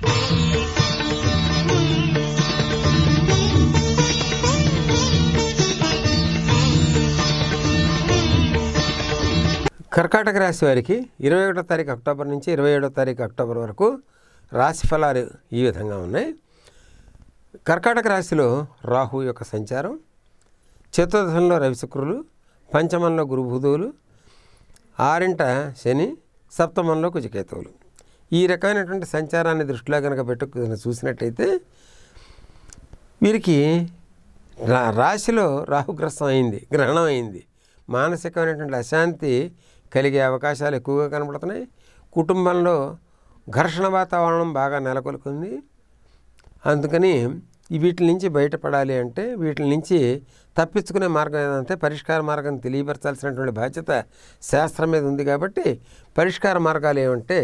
కర్కాటక రాశి వారికి ఇరవై ఒకటో తారీఖు అక్టోబర్ నుంచి ఇరవై ఏడో తారీఖు అక్టోబర్ వరకు రాశి ఫలాలు ఈ విధంగా ఉన్నాయి కర్కాటక రాశిలో రాహు యొక్క సంచారం చతుర్థంలో రవిశుక్రులు పంచమంలో గురుబుధువులు ఆరింట శని సప్తమంలో కుజకేతువులు ఈ రకమైనటువంటి సంచారాన్ని దృష్టిలో కనుక పెట్టుకుని చూసినట్టయితే వీరికి రా రాశిలో రాహుగ్రస్తం అయింది గ్రహణం అయింది మానసికమైనటువంటి అశాంతి కలిగే అవకాశాలు ఎక్కువగా కనబడుతున్నాయి కుటుంబంలో ఘర్షణ వాతావరణం బాగా నెలకొల్కుంది అందుకని ఈ వీటి నుంచి బయటపడాలి అంటే వీటి నుంచి తప్పించుకునే మార్గం ఏదంటే పరిష్కార మార్గం తెలియపరచాల్సినటువంటి బాధ్యత శాస్త్రం మీద ఉంది కాబట్టి పరిష్కార మార్గాలు ఏమంటే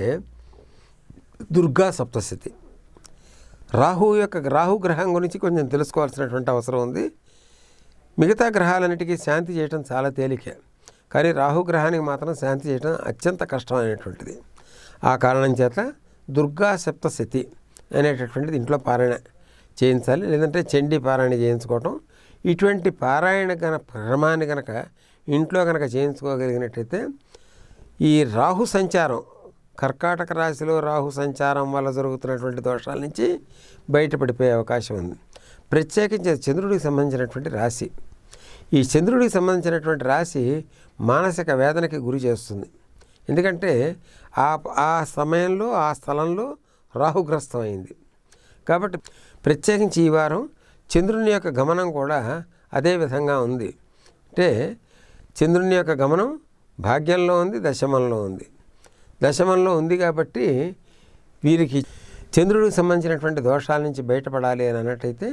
దుర్గా సప్తశతి రాహు యొక్క రాహు గ్రహం గురించి కొంచెం తెలుసుకోవాల్సినటువంటి అవసరం ఉంది మిగతా గ్రహాలన్నిటికీ శాంతి చేయటం చాలా తేలికే కానీ రాహు గ్రహానికి మాత్రం శాంతి చేయటం అత్యంత కష్టమైనటువంటిది ఆ కారణం చేత దుర్గా సప్తశతి అనేటటువంటిది ఇంట్లో పారాయణ చేయించాలి లేదంటే చండీ పారాయణ చేయించుకోవటం ఇటువంటి పారాయణ గన క్రమాన్ని కనుక ఇంట్లో కనుక చేయించుకోగలిగినట్టయితే ఈ రాహు సంచారం కర్కాటక రాశిలో రాహు సంచారం వల్ల జరుగుతున్నటువంటి దోషాల నుంచి బయటపడిపోయే అవకాశం ఉంది ప్రత్యేకించి అది చంద్రుడికి సంబంధించినటువంటి రాశి ఈ చంద్రుడికి సంబంధించినటువంటి రాశి మానసిక వేదనకి గురి చేస్తుంది ఎందుకంటే ఆ ఆ సమయంలో ఆ స్థలంలో రాహుగ్రస్తం అయింది కాబట్టి ప్రత్యేకించి ఈ వారం చంద్రుని యొక్క గమనం కూడా అదే విధంగా ఉంది అంటే చంద్రుని యొక్క గమనం భాగ్యంలో ఉంది దశమంలో ఉంది దశమంలో ఉంది కాబట్టి వీరికి చంద్రుడికి సంబంధించినటువంటి దోషాల నుంచి బయటపడాలి అని అన్నట్టయితే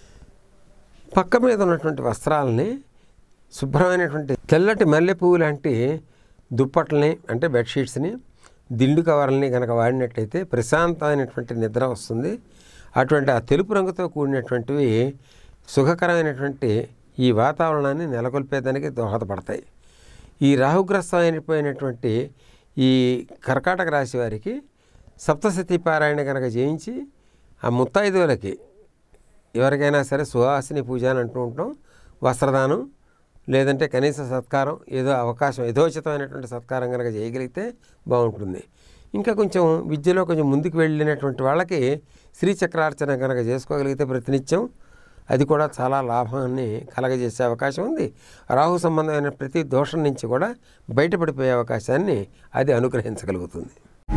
పక్క మీద ఉన్నటువంటి వస్త్రాలని శుభ్రమైనటువంటి తెల్లటి మల్లెపువ్వు లాంటి దుప్పట్లని అంటే బెడ్షీట్స్ని దిండు కవర్లని కనుక వాడినట్టయితే ప్రశాంతమైనటువంటి నిద్ర వస్తుంది అటువంటి ఆ తెలుపు రంగుతో కూడినటువంటివి సుఖకరమైనటువంటి ఈ వాతావరణాన్ని నెలకొల్పేదానికి దోహదపడతాయి ఈ రాహుగ్రస్తం అయిపోయినటువంటి ఈ కర్కాటక రాశి వారికి సప్తశతి పారాయణ కనుక చేయించి ఆ ముత్తైదువులకి ఎవరికైనా సరే సుహాసిని పూజ అని అంటూ ఉంటాం వస్త్రదానం లేదంటే కనీస సత్కారం ఏదో అవకాశం యథోచితమైనటువంటి సత్కారం కనుక చేయగలిగితే బాగుంటుంది ఇంకా కొంచెం విద్యలో కొంచెం ముందుకు వెళ్ళినటువంటి వాళ్ళకి శ్రీచక్రార్చన కనుక చేసుకోగలిగితే ప్రతినిత్యం అది కూడా చాలా లాభాన్ని కలగజేసే అవకాశం ఉంది రాహు సంబంధమైన ప్రతి దోషం నుంచి కూడా బయటపడిపోయే అవకాశాన్ని అది అనుగ్రహించగలుగుతుంది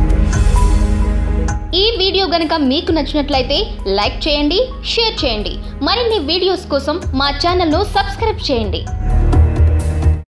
ఈ వీడియో గనక మీకు నచ్చినట్లయితే లైక్ చేయండి షేర్ చేయండి మరిన్ని వీడియోస్ కోసం మా ఛానల్ను సబ్స్క్రైబ్ చేయండి